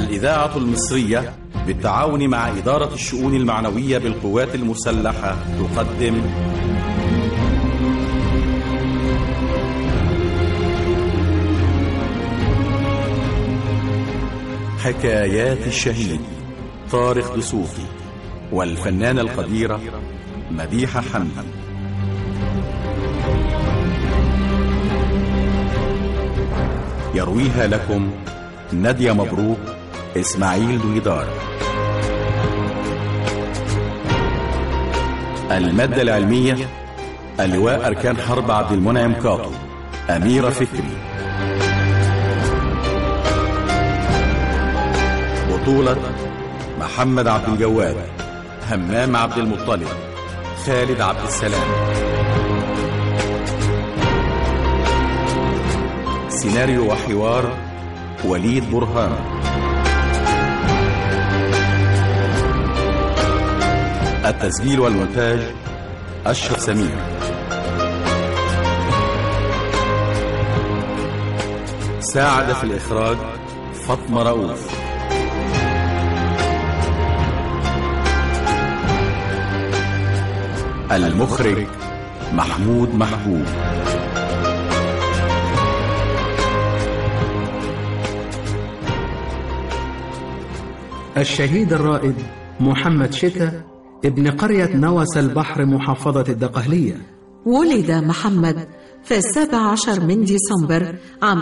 الإذاعة المصرية بالتعاون مع إدارة الشؤون المعنوية بالقوات المسلحة تقدم حكايات الشهيد طارق دسوقي والفنانة القديرة مديحة حمدي يرويها لكم نادية مبروك إسماعيل دويدار المادة العلمية اللواء أركان حرب عبد المنعم كاطو أميرة فكري بطولة محمد عبد الجواد همام عبد المطلب خالد عبد السلام سيناريو وحوار وليد برهان التسجيل والمونتاج أشرف سمير ساعد في الإخراج فاطمة رؤوف المخرج محمود محبوب الشهيد الرائد محمد شتا ابن قرية نوس البحر محافظة الدقهلية ولد محمد في السابع عشر من ديسمبر عام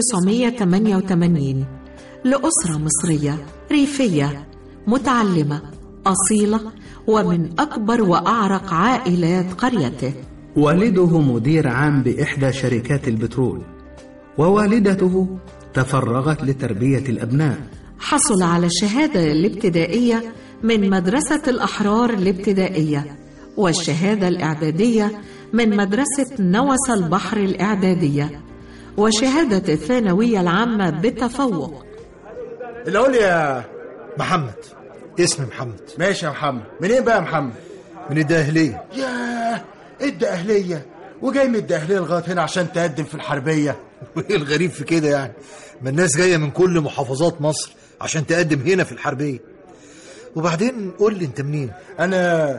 1988 لأسرة مصرية ريفية متعلمة أصيلة ومن أكبر وأعرق عائلات قريته والده مدير عام بإحدى شركات البترول ووالدته تفرغت لتربية الأبناء حصل على الشهادة الابتدائية من مدرسة الأحرار الابتدائية والشهادة الإعدادية من مدرسة نوس البحر الإعدادية وشهادة الثانوية العامة بالتفوق الأول يا محمد اسمي محمد ماشي يا محمد منين بقى يا محمد من الداهلية ياه ايه الدقهلية وجاي من الدقهلية لغاية هنا عشان تقدم في الحربية وايه الغريب في كده يعني ما الناس جاية من كل محافظات مصر عشان تقدم هنا في الحربية وبعدين قول لي انت منين أنا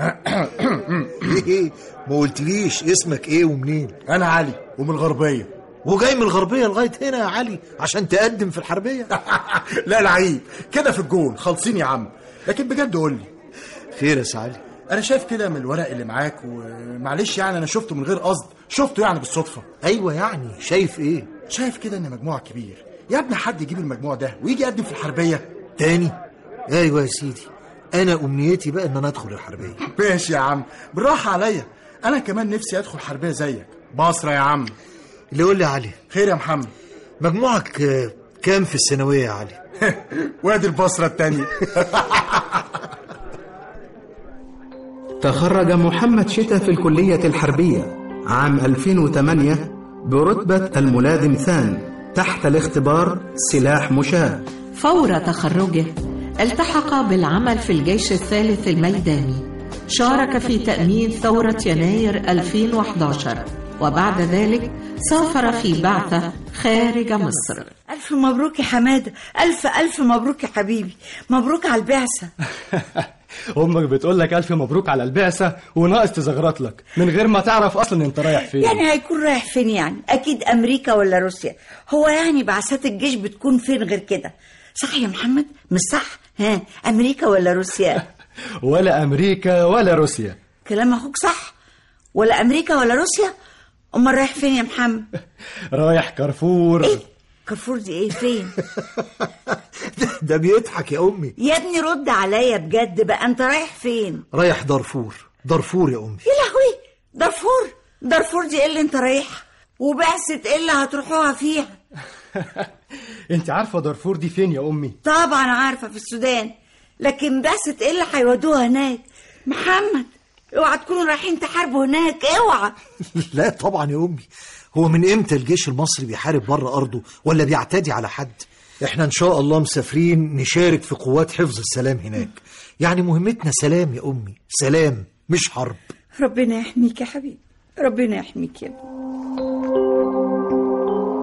ايه ما قلتليش اسمك ايه ومنين أنا علي ومن الغربية وجاي من الغربية لغاية هنا يا علي عشان تقدم في الحربية لا العيب كده في الجون خالصين يا عم لكن بجد قول لي خير يا سعالي أنا شايف كده من الورق اللي معاك ومعلش يعني أنا شفته من غير قصد شفته يعني بالصدفة ايوه يعني شايف ايه شايف كده إن مجموعة كبير يا ابني حد يجيب المجموع ده ويجي يقدم في الحربية تاني ايوه يا سيدي انا امنيتي بقى ان انا ادخل الحربية ماشي يا عم بالراحة عليا أنا كمان نفسي أدخل حربية زيك بصرة يا عم اللي قول لي يا علي خير يا محمد مجموعك آه، كام في الثانوية يا علي وادي البصرة التانية تخرج محمد شتا في الكلية الحربية عام 2008 برتبة الملازم ثان تحت الاختبار سلاح مشاة فور تخرجه التحق بالعمل في الجيش الثالث الميداني شارك في تأمين ثورة يناير 2011 وبعد ذلك سافر في بعثة خارج مصر ألف مبروك يا حمادة ألف ألف مبروك يا حبيبي مبروك على البعثة امك بتقول لك الف مبروك على البعثه وناقص تزغرط لك من غير ما تعرف اصلا انت رايح فين يعني هيكون رايح فين يعني أكيد أمريكا ولا روسيا هو يعني بعثات الجيش بتكون فين غير كده صح يا محمد مش صح ها أمريكا ولا روسيا ولا امريكا ولا روسيا كلام أخوك صح ولا أمريكا ولا روسيا أمال رايح فين يا محمد رايح كارفور إيه كارفور دي إيه فين ده, ده بيضحك يا امي يا ابني رد عليا بجد بقى أنت رايح فين رايح دارفور دارفور يا امي يا لهوي دارفور دارفور دي ايه اللي انت رايحها وبعثة ايه اللي هتروحوها فيها انت عارفه دارفور دي فين يا امي طبعا عارفة في السودان لكن بعثة ايه اللي هيودوها هناك محمد اوعى تكونوا رايحين تحاربوا هناك اوعى لا طبعا يا امي هو من امتى الجيش المصري بيحارب بره ارضه ولا بيعتدي على حد احنا ان شاء الله مسافرين نشارك في قوات حفظ السلام هناك يعني مهمتنا سلام يا امي سلام مش حرب ربنا يحميك يا حبيبي ربنا يحميك يا ابني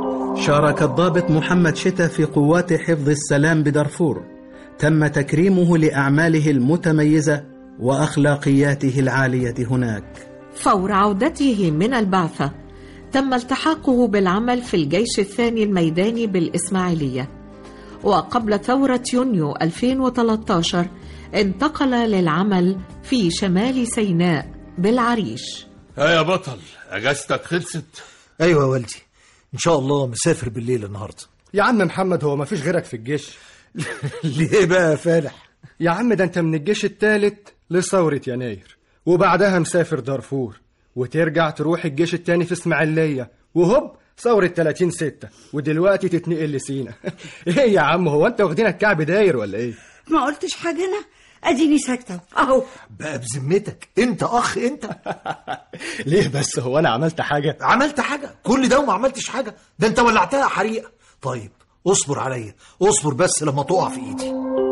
شارك الضابط محمد شتا في قوات حفظ السلام بدارفور تم تكريمه لأعماله المتميزة وأخلاقياته العالية هناك فور عودته من البعثة تم التحاقه بالعمل في الجيش الثاني الميداني بالإسماعيلية وقبل ثورة يونيو 2013 انتقل للعمل في شمال سيناء بالعريش ها يا بطل اجازتك خلصت ايوه يا والدي ان شاء الله مسافر بالليل النهارده يا عم محمد هو مفيش غيرك في الجيش ليه بقى يا فالح يا عم ده انت من الجيش التالت لثورة يناير وبعدها مسافر دارفور وترجع تروح الجيش التاني في اسماعيلية وهوب ثورة 30 ستة ودلوقتي تتنقل لسينا ايه يا عم هو انت واخدينك كعب داير ولا ايه ما قلتش حاجة أنا أديني ساكتة أهو بقى بذمتك انت اخ انت ليه بس هو انا عملت حاجة عملت حاجه كل ده وما عملتش حاجه ده انت ولعتها حريقه طيب اصبر عليا اصبر بس لما تقع في ايدي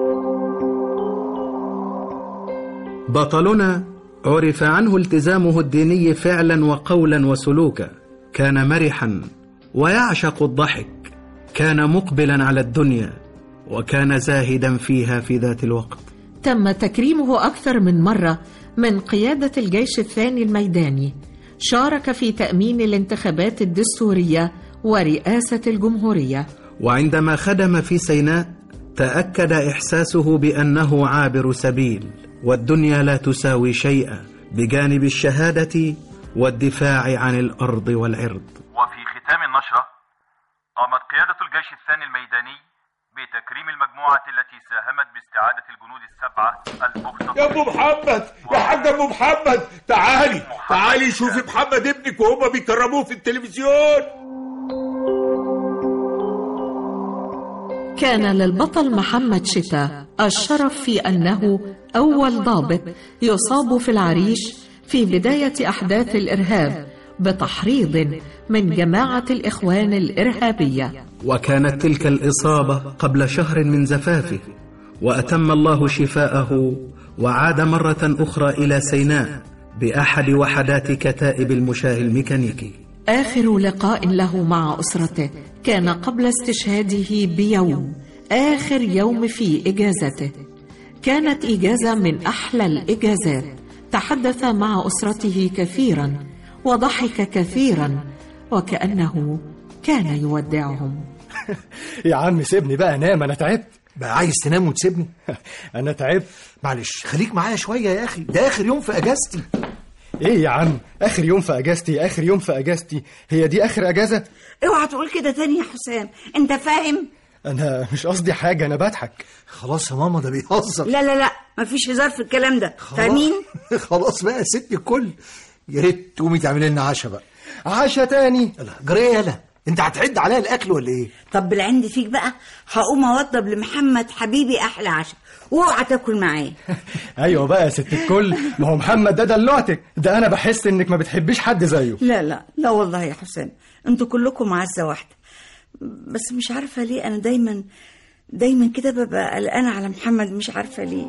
بطلنا عرف عنه التزامه الديني فعلا وقولا وسلوكا كان مرحا ويعشق الضحك كان مقبلا على الدنيا وكان زاهدا فيها في ذات الوقت تم تكريمه أكثر من مرة من قيادة الجيش الثاني الميداني شارك في تأمين الانتخابات الدستورية ورئاسة الجمهورية وعندما خدم في سيناء تاكد احساسه بانه عابر سبيل والدنيا لا تساوي شيئا بجانب الشهاده والدفاع عن الارض والعرض وفي ختام النشرة قامت قيادة الجيش الثاني الميداني بتكريم المجموعة التي ساهمت باستعادة الجنود السبعة المختطفين يا ابو محمد يا حاج ابو محمد تعالي تعالي شوفي محمد ابنك وهما بيكرموه في التلفزيون كان للبطل محمد شتا الشرف في أنه أول ضابط يصاب في العريش في بداية أحداث الإرهاب بتحريض من جماعة الإخوان الإرهابية وكانت تلك الاصابه قبل شهر من زفافه واتم الله شفاءه وعاد مره اخرى الى سيناء باحد وحدات كتائب المشاه الميكانيكي آخر لقاء له مع أسرته كان قبل استشهاده بيوم آخر يوم في إجازته كانت إجازة من أحلى الإجازات تحدث مع أسرته كثيرا وضحك كثيرا وكأنه كان يودعهم يا عم سيبني بقى انام انا تعبت بقى عايز تنام وتسيبني انا تعبت معلش خليك معايا شويه يا اخي ده اخر يوم في اجازتي ايه يا عم اخر يوم في اجازتي اخر يوم في اجازتي هي دي اخر اجازة اوعى تقول كده تاني يا حسام انت فاهم انا مش قصدي حاجة انا بضحك خلاص يا ماما ده بيهزر لا لا لا مفيش هزار في الكلام ده فاهمين خلاص بقى يا ست الكل يا ريت تقومي تعملي لنا عشاء بقى عشا تاني يلا جريه يلا انت هتعد عليا الاكل ولا ايه طب بالعند فيك بقى هقوم اوضب لمحمد حبيبي احلى عشاء واوعى تاكل معاه ايوه بقى يا ست الكل ما هو محمد ده دلوعتك ده انا بحس انك ما بتحبيش حد زيه لا لا لا والله يا حسام انتوا كلكم عزة واحدة بس مش عارفة ليه أنا دايما دايما كده ببقى قلقانة على محمد مش عارفة ليه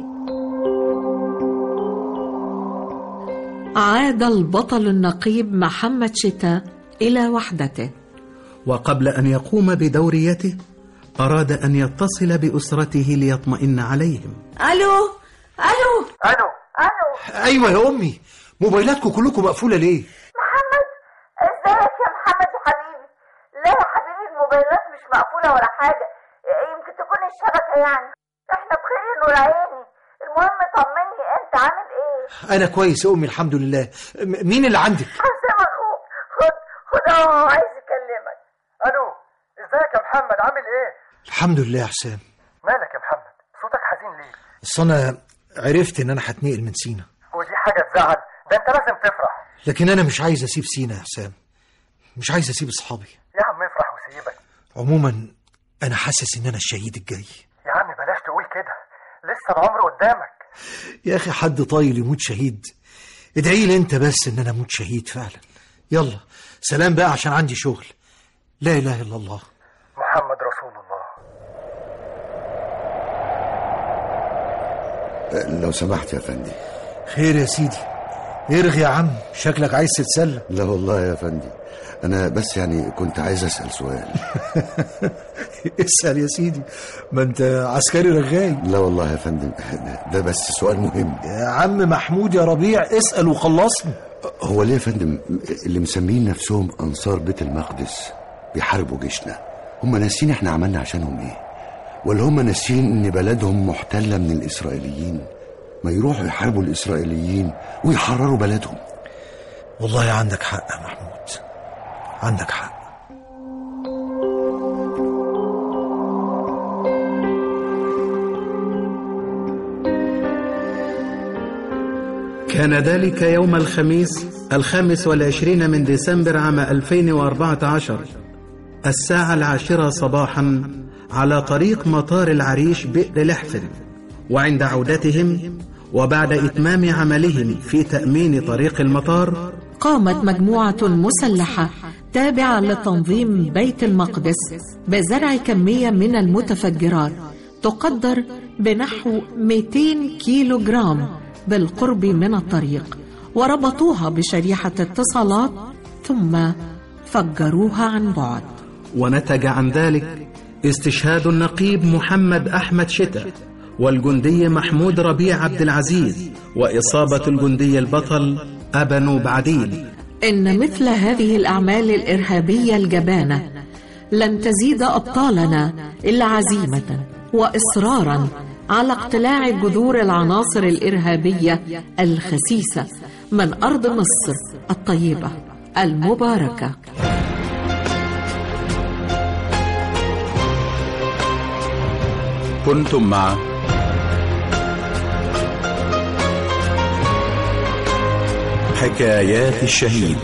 عاد البطل النقيب محمد شتا إلى وحدته وقبل ان يقوم بدوريته اراد ان يتصل باسرته ليطمئن عليهم ألو ألو الو الو ايوه يا امي موبايلاتكم كلكم مقفوله ليه محمد ازيك يا محمد يا حبيبي لا يا حبيبي الموبايلات مش مقفوله ولا حاجه يمكن تكون الشبكه يعني احنا بخير نور عيني المهم طمني انت عامل ايه انا كويس يا امي الحمد لله م- مين اللي عندك حسام اخوك خد خد اهو عايز يكلمك الو ازيك يا محمد عامل ايه الحمد لله يا حسام مالك يا محمد صوتك حزين ليه بس انا عرفت ان انا هتنقل من سينا ودي حاجه تزعل ده انت لازم تفرح لكن انا مش عايز اسيب سينا يا حسام مش عايز اسيب اصحابي يا عم افرح وسيبك عموما انا حاسس ان انا الشهيد الجاي يا عم بلاش تقول كده لسه العمر قدامك يا اخي حد طايل يموت شهيد ادعي لي انت بس ان انا اموت شهيد فعلا يلا سلام بقى عشان عندي شغل لا اله الا الله محمد رسول الله لو سمحت يا فندي خير يا سيدي ارغي يا عم شكلك عايز تتسلى لا والله يا فندي انا بس يعني كنت عايز اسال سؤال اسال يا سيدي ما انت عسكري رغاي لا والله يا فندم ده بس سؤال مهم يا عم محمود يا ربيع اسال وخلصني هو ليه يا فندم اللي مسمين نفسهم انصار بيت المقدس بيحاربوا جيشنا هم ناسين احنا عملنا عشانهم ايه ولا هم ناسين ان بلدهم محتله من الاسرائيليين ما يروحوا يحاربوا الاسرائيليين ويحرروا بلدهم والله عندك حق يا محمود عندك حق كان ذلك يوم الخميس الخامس والعشرين من ديسمبر عام 2014 الساعة العاشرة صباحا على طريق مطار العريش بئر لحفل وعند عودتهم وبعد إتمام عملهم في تأمين طريق المطار قامت مجموعة مسلحة تابعة لتنظيم بيت المقدس بزرع كمية من المتفجرات تقدر بنحو 200 كيلو جرام بالقرب من الطريق وربطوها بشريحة اتصالات ثم فجروها عن بعد ونتج عن ذلك استشهاد النقيب محمد أحمد شتا والجندي محمود ربيع عبد العزيز وإصابة الجندي البطل أبنوب عديل إن مثل هذه الأعمال الإرهابية الجبانة لن تزيد أبطالنا إلا عزيمة وإصرارا على اقتلاع جذور العناصر الإرهابية الخسيسة من أرض مصر الطيبة المباركة كنتم مع حكايات الشهيد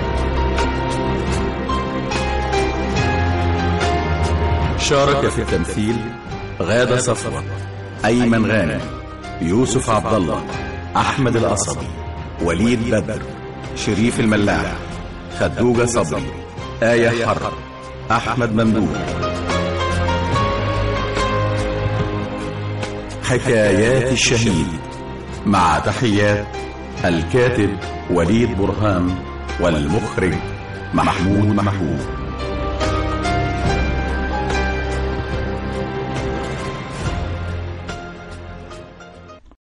شارك في التمثيل غادة صفوة أيمن غانم يوسف عبد الله أحمد القصبي وليد بدر شريف الملاح خدوجة صبري آية حرب أحمد ممدوح حكايات الشهيد مع تحيات الكاتب وليد برهان والمخرج محمود محمود